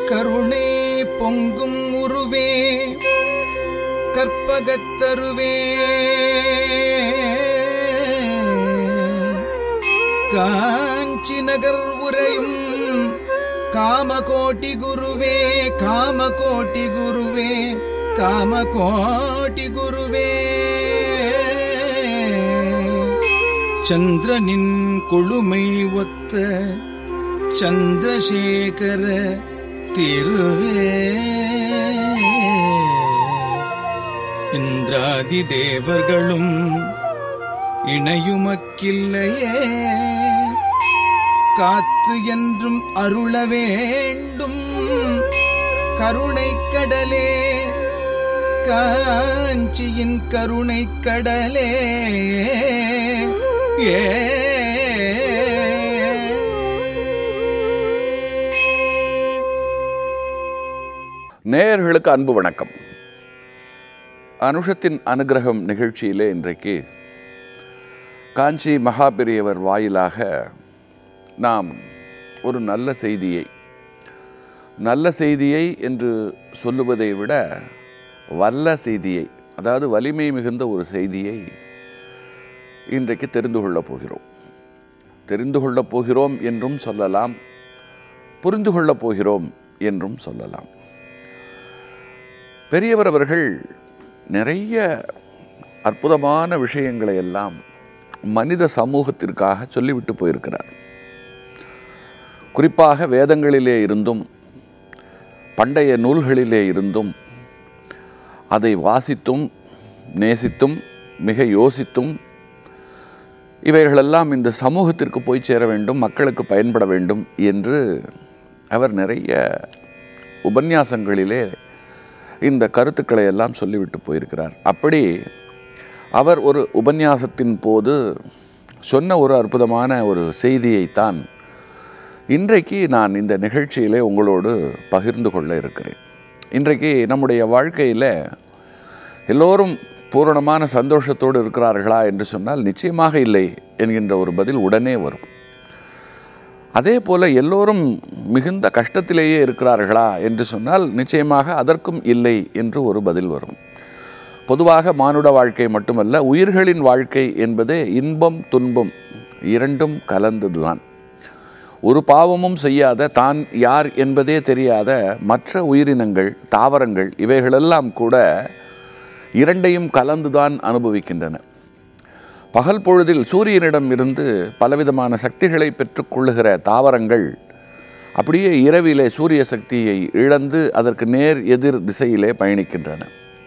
கருணை பொங்கும் உருவே கற்பகத்தருவே காஞ்சி நகர் உரையும் காமகோட்டி குருவே காமகோட்டி குருவே காமகோட்டி குருவே சந்திரனின் கொழுமை ஒத்த சந்திரசேகர திருவே இந்திராதி தேவர்களும் இணையுமக்கில்லையே காத்து என்றும் அருள வேண்டும் கருணை கடலே காஞ்சியின் கருணை கடலே ஏ நேயர்களுக்கு அன்பு வணக்கம் அனுஷத்தின் அனுகிரகம் நிகழ்ச்சியிலே இன்றைக்கு காஞ்சி மகாபெரியவர் வாயிலாக நாம் ஒரு நல்ல செய்தியை நல்ல செய்தியை என்று சொல்லுவதை விட வல்ல செய்தியை அதாவது வலிமை மிகுந்த ஒரு செய்தியை இன்றைக்கு தெரிந்து கொள்ளப் போகிறோம் தெரிந்து கொள்ளப் போகிறோம் என்றும் சொல்லலாம் புரிந்து கொள்ளப் போகிறோம் என்றும் சொல்லலாம் பெரியவர் அவர்கள் நிறைய அற்புதமான விஷயங்களை எல்லாம் மனித சமூகத்திற்காக சொல்லிவிட்டு போயிருக்கிறார் குறிப்பாக வேதங்களிலே இருந்தும் பண்டைய நூல்களிலே இருந்தும் அதை வாசித்தும் நேசித்தும் மிக யோசித்தும் இவைகளெல்லாம் இந்த சமூகத்திற்கு போய் சேர வேண்டும் மக்களுக்கு பயன்பட வேண்டும் என்று அவர் நிறைய உபன்யாசங்களிலே இந்த கருத்துக்களை எல்லாம் சொல்லிவிட்டு போயிருக்கிறார் அப்படி அவர் ஒரு உபன்யாசத்தின் போது சொன்ன ஒரு அற்புதமான ஒரு செய்தியைத்தான் இன்றைக்கு நான் இந்த நிகழ்ச்சியிலே உங்களோடு பகிர்ந்து கொள்ள இருக்கிறேன் இன்றைக்கு நம்முடைய வாழ்க்கையில் எல்லோரும் பூரணமான சந்தோஷத்தோடு இருக்கிறார்களா என்று சொன்னால் நிச்சயமாக இல்லை என்கின்ற ஒரு பதில் உடனே வரும் அதே போல எல்லோரும் மிகுந்த கஷ்டத்திலேயே இருக்கிறார்களா என்று சொன்னால் நிச்சயமாக அதற்கும் இல்லை என்று ஒரு பதில் வரும் பொதுவாக மானுட வாழ்க்கை மட்டுமல்ல உயிர்களின் வாழ்க்கை என்பதே இன்பம் துன்பம் இரண்டும் கலந்ததுதான் ஒரு பாவமும் செய்யாத தான் யார் என்பதே தெரியாத மற்ற உயிரினங்கள் தாவரங்கள் இவைகளெல்லாம் கூட இரண்டையும் கலந்துதான் அனுபவிக்கின்றன பகல் பொழுதில் சூரியனிடம் இருந்து பலவிதமான சக்திகளை பெற்றுக்கொள்ளுகிற தாவரங்கள் அப்படியே இரவிலே சூரிய சக்தியை இழந்து அதற்கு நேர் எதிர் திசையிலே பயணிக்கின்றன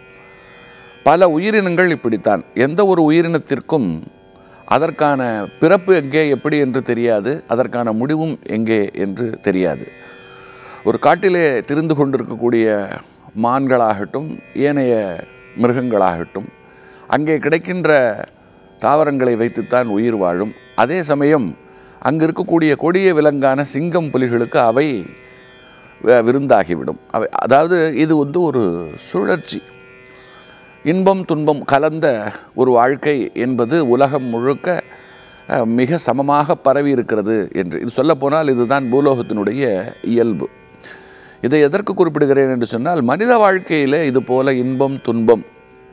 பல உயிரினங்கள் இப்படித்தான் எந்த ஒரு உயிரினத்திற்கும் அதற்கான பிறப்பு எங்கே எப்படி என்று தெரியாது அதற்கான முடிவும் எங்கே என்று தெரியாது ஒரு காட்டிலே திரிந்து கொண்டிருக்கக்கூடிய மான்களாகட்டும் ஏனைய மிருகங்களாகட்டும் அங்கே கிடைக்கின்ற தாவரங்களை வைத்துத்தான் உயிர் வாழும் அதே சமயம் அங்கு இருக்கக்கூடிய கொடிய விலங்கான சிங்கம் புலிகளுக்கு அவை வி- விருந்தாகிவிடும் அவை அதாவது இது வந்து ஒரு சுழற்சி இன்பம் துன்பம் கலந்த ஒரு வாழ்க்கை என்பது உலகம் முழுக்க அஹ், மிக சமமாக பரவி இருக்கிறது என்று இது சொல்லப்போனால் இதுதான் பூலோகத்தினுடைய இயல்பு இதை எதற்கு குறிப்பிடுகிறேன் என்று சொன்னால் மனித வாழ்க்கையிலே இது போல இன்பம் துன்பம்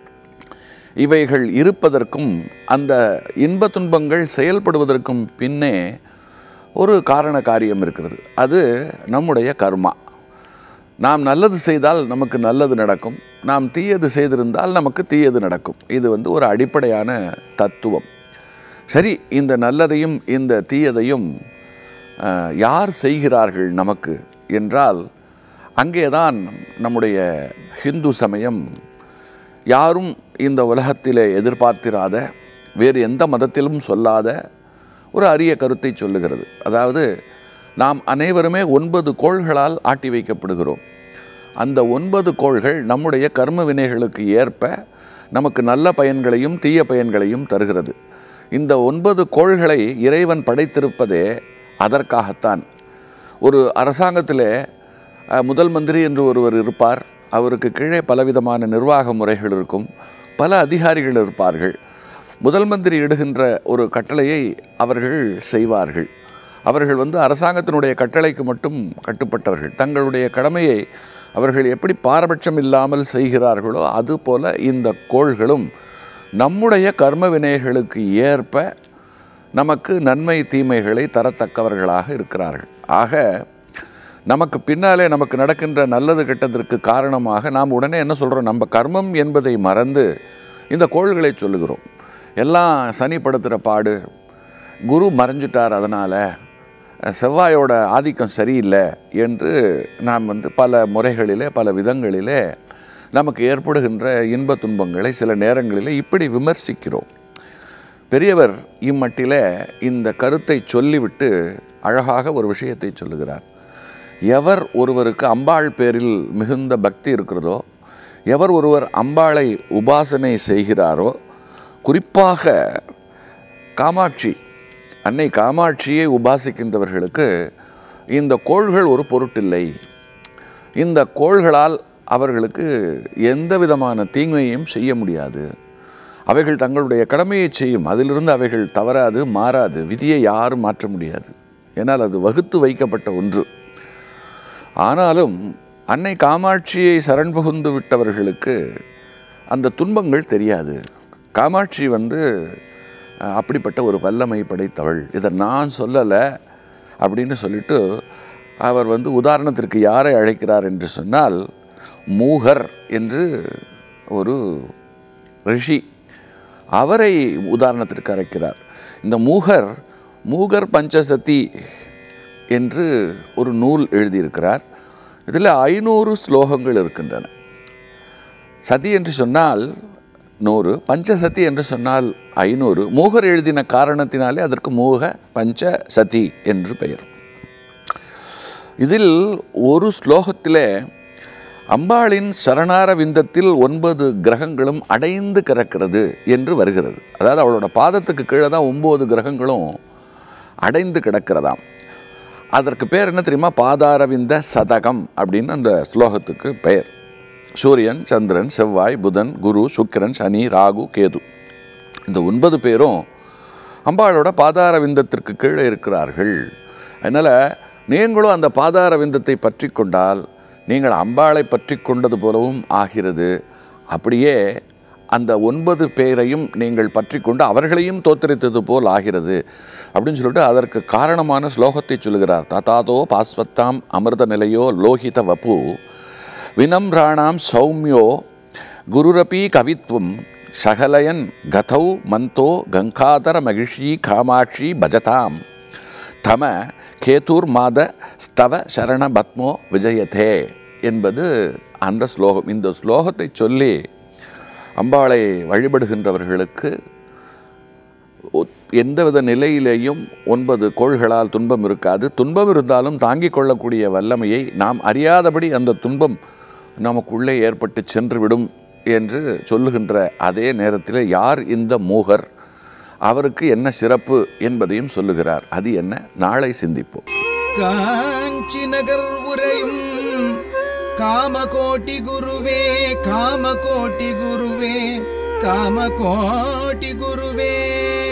இவைகள் இருப்பதற்கும் அந்த இன்ப துன்பங்கள் செயல்படுவதற்கும் பின்னே ஒரு காரண காரியம் இருக்கிறது அது நம்முடைய கர்மா நாம் நல்லது செய்தால் நமக்கு நல்லது நடக்கும் நாம் தீயது செய்திருந்தால் நமக்கு தீயது நடக்கும் இது வந்து ஒரு அடிப்படையான தத்துவம் சரி இந்த நல்லதையும் இந்த தீயதையும் அஹ், யார் செய்கிறார்கள் நமக்கு என்றால் அங்கேதான் நம்முடைய ஹிந்து சமயம் யாரும் இந்த உலகத்திலே எதிர்பார்த்திராத வேறு எந்த மதத்திலும் சொல்லாத ஒரு அரிய கருத்தை சொல்லுகிறது அதாவது நாம் அனைவருமே ஒன்பது கோள்களால் ஆட்டி வைக்கப்படுகிறோம் அந்த ஒன்பது கோள்கள் நம்முடைய கர்ம வினைகளுக்கு ஏற்ப நமக்கு நல்ல பயன்களையும் தீய பயன்களையும் தருகிறது இந்த ஒன்பது கோள்களை இறைவன் படைத்திருப்பதே அதற்காகத்தான் ஒரு அரசாங்கத்திலே அஹ், முதல் மந்திரி என்று ஒருவர் இருப்பார் அவருக்கு கீழே பலவிதமான நிர்வாக முறைகள் இருக்கும் பல அதிகாரிகள் இருப்பார்கள் முதல் மந்திரி இடுகின்ற ஒரு கட்டளையை அவர்கள் செய்வார்கள் அவர்கள் வந்து அரசாங்கத்தினுடைய கட்டளைக்கு மட்டும் கட்டுப்பட்டவர்கள் தங்களுடைய கடமையை அவர்கள் எப்படி பாரபட்சம் இல்லாமல் செய்கிறார்களோ அதுபோல இந்த கோள்களும் நம்முடைய கர்ம வினைகளுக்கு ஏற்ப நமக்கு நன்மை தீமைகளை தரத்தக்கவர்களாக இருக்கிறார்கள் ஆக நமக்கு பின்னாலே நமக்கு நடக்கின்ற நல்லது கெட்டதற்கு காரணமாக நாம் உடனே என்ன சொல்கிறோம் நம்ம கர்மம் என்பதை மறந்து இந்த கோள்களை சொல்லுகிறோம் எல்லாம் சனிப்படுத்துகிற பாடு குரு மறைஞ்சிட்டார் அதனால் செவ்வாயோட ஆதிக்கம் சரியில்லை என்று நாம் வந்து பல முறைகளிலே பல விதங்களிலே நமக்கு ஏற்படுகின்ற இன்ப துன்பங்களை சில நேரங்களிலே இப்படி விமர்சிக்கிறோம் பெரியவர் இம்மட்டிலே இந்த கருத்தை சொல்லிவிட்டு அழகாக ஒரு விஷயத்தை சொல்லுகிறார் எவர் ஒருவருக்கு அம்பாள் பேரில் மிகுந்த பக்தி இருக்கிறதோ எவர் ஒருவர் அம்பாளை உபாசனை செய்கிறாரோ குறிப்பாக காமாட்சி அன்னை காமாட்சியை உபாசிக்கின்றவர்களுக்கு இந்த கோள்கள் ஒரு பொருட்டில்லை இந்த கோள்களால் அவர்களுக்கு எந்த விதமான தீமையும் செய்ய முடியாது அவைகள் தங்களுடைய கடமையை செய்யும் அதிலிருந்து அவைகள் தவறாது மாறாது விதியை யாரும் மாற்ற முடியாது ஏன்னால் அது வகுத்து வைக்கப்பட்ட ஒன்று ஆனாலும் அன்னை காமாட்சியை சரண் புகுந்து விட்டவர்களுக்கு அந்த துன்பங்கள் தெரியாது காமாட்சி வந்து அஹ், அப்படிப்பட்ட ஒரு வல்லமை படைத்தவள் இதை நான் சொல்லலை அப்படின்னு சொல்லிட்டு அவர் வந்து உதாரணத்திற்கு யாரை அழைக்கிறார் என்று சொன்னால் மூகர் என்று ஒரு ரிஷி அவரை உதாரணத்திற்கு அழைக்கிறார் இந்த மூகர் மூகர் பஞ்சசதி என்று ஒரு நூல் எழுதியிருக்கிறார் இதில் ஐநூறு ஸ்லோகங்கள் இருக்கின்றன சதி என்று சொன்னால் நூறு பஞ்சசதி என்று சொன்னால் ஐநூறு மூகர் எழுதின காரணத்தினாலே அதற்கு மூக பஞ்ச சதி என்று பெயர் இதில் ஒரு ஸ்லோகத்திலே அம்பாளின் சரணார விந்தத்தில் ஒன்பது கிரகங்களும் அடைந்து கிடக்கிறது என்று வருகிறது அதாவது அவளோட பாதத்துக்கு கீழே தான் ஒம்பது கிரகங்களும் அடைந்து கிடக்கிறதாம் அதற்கு பேர் என்ன தெரியுமா பாதாரவிந்த சதகம் அப்படின்னு அந்த ஸ்லோகத்துக்கு பெயர் சூரியன் சந்திரன் செவ்வாய் புதன் குரு சுக்கிரன் சனி ராகு கேது இந்த ஒன்பது பேரும் அம்பாளோட பாதார விந்தத்திற்கு கீழே இருக்கிறார்கள் அதனால் நீங்களும் அந்த பாதார விந்தத்தை பற்றி கொண்டால் நீங்கள் அம்பாளை பற்றி கொண்டது போலவும் ஆகிறது அப்படியே அந்த ஒன்பது பேரையும் நீங்கள் பற்றி கொண்டு அவர்களையும் தோத்தரித்தது போல் ஆகிறது அப்படின்னு சொல்லிட்டு அதற்கு காரணமான ஸ்லோகத்தை சொல்கிறார் ததாதோ பாஸ்வத்தாம் அமிர்த நிலையோ லோகித வபு வினம்ராணாம் சௌமியோ குருரபி கவித்வம் சகலயன் கதௌ மந்தோ கங்காதர மகிஷி காமாட்சி பஜதாம் தம கேதூர் மாத ஸ்தவ சரண பத்மோ விஜயதே என்பது அந்த ஸ்லோகம் இந்த ஸ்லோகத்தை சொல்லி அம்பாளை வழிபடுகின்றவர்களுக்கு ஒ- எந்தவித நிலையிலேயும் ஒன்பது கோள்களால் துன்பம் இருக்காது துன்பம் இருந்தாலும் தாங்கிக் கொள்ளக்கூடிய வல்லமையை நாம் அறியாதபடி அந்த துன்பம் நமக்குள்ளே ஏற்பட்டு சென்றுவிடும் என்று சொல்லுகின்ற அதே நேரத்தில் யார் இந்த மூகர் அவருக்கு என்ன சிறப்பு என்பதையும் சொல்லுகிறார் அது என்ன நாளை சிந்திப்போம் காஞ்சி நகர் உரையும் காமகோட்டி குருவே காமகோட்டி குருவே காமகோட்டி குருவே